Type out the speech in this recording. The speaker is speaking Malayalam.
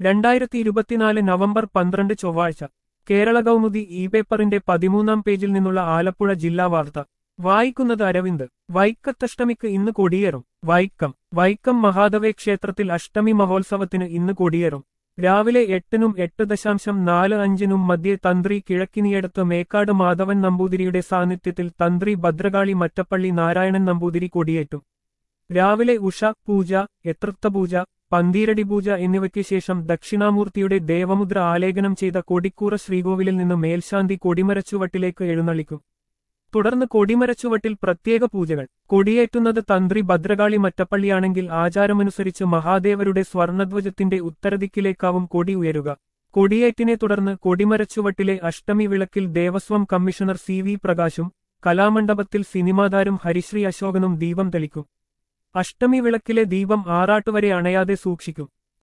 രണ്ടായിരത്തി ഇരുപത്തിനാല് നവംബർ പന്ത്രണ്ട് ചൊവ്വാഴ്ച കേരള കൗമുദി ഇ പേപ്പറിന്റെ പതിമൂന്നാം പേജിൽ നിന്നുള്ള ആലപ്പുഴ ജില്ലാ വാർത്ത വായിക്കുന്നത് അരവിന്ദ് വൈക്കത്തഷ്ടമിക്ക് ഇന്ന് കൊടിയേറും വൈക്കം വൈക്കം മഹാദേവ ക്ഷേത്രത്തിൽ അഷ്ടമി മഹോത്സവത്തിന് ഇന്ന് കൊടിയേറും രാവിലെ എട്ടിനും എട്ട് ദശാംശം നാല് അഞ്ചിനും മധ്യേ തന്ത്രി കിഴക്കിനിയടത്ത് മേക്കാട് മാധവൻ നമ്പൂതിരിയുടെ സാന്നിധ്യത്തിൽ തന്ത്രി ഭദ്രകാളി മറ്റപ്പള്ളി നാരായണൻ നമ്പൂതിരി കൊടിയേറ്റും രാവിലെ ഉഷ പൂജ എത്രത്തപൂജ പന്തീരടി പൂജ എന്നിവയ്ക്ക് ശേഷം ദക്ഷിണാമൂർത്തിയുടെ ദേവമുദ്ര ആലേഖനം ചെയ്ത കൊടിക്കൂറ ശ്രീകോവിലിൽ നിന്ന് മേൽശാന്തി കൊടിമരച്ചുവട്ടിലേക്ക് എഴുന്നള്ളിക്കും തുടർന്ന് കൊടിമരച്ചുവട്ടിൽ പ്രത്യേക പൂജകൾ കൊടിയേറ്റുന്നത് തന്ത്രി ഭദ്രകാളി മറ്റപ്പള്ളിയാണെങ്കിൽ ആചാരമനുസരിച്ച് മഹാദേവരുടെ സ്വർണധ്വജത്തിന്റെ ഉത്തരദിക്കിലേക്കാവും കൊടി ഉയരുക കൊടിയേറ്റിനെ തുടർന്ന് കൊടിമരച്ചുവട്ടിലെ അഷ്ടമി വിളക്കിൽ ദേവസ്വം കമ്മീഷണർ സി വി പ്രകാശും കലാമണ്ഡപത്തിൽ സിനിമാതാരം ഹരിശ്രീ അശോകനും ദീപം തെളിക്കും അഷ്ടമി വിളക്കിലെ ദീപം ആറാട്ടുവരെ അണയാതെ സൂക്ഷിക്കും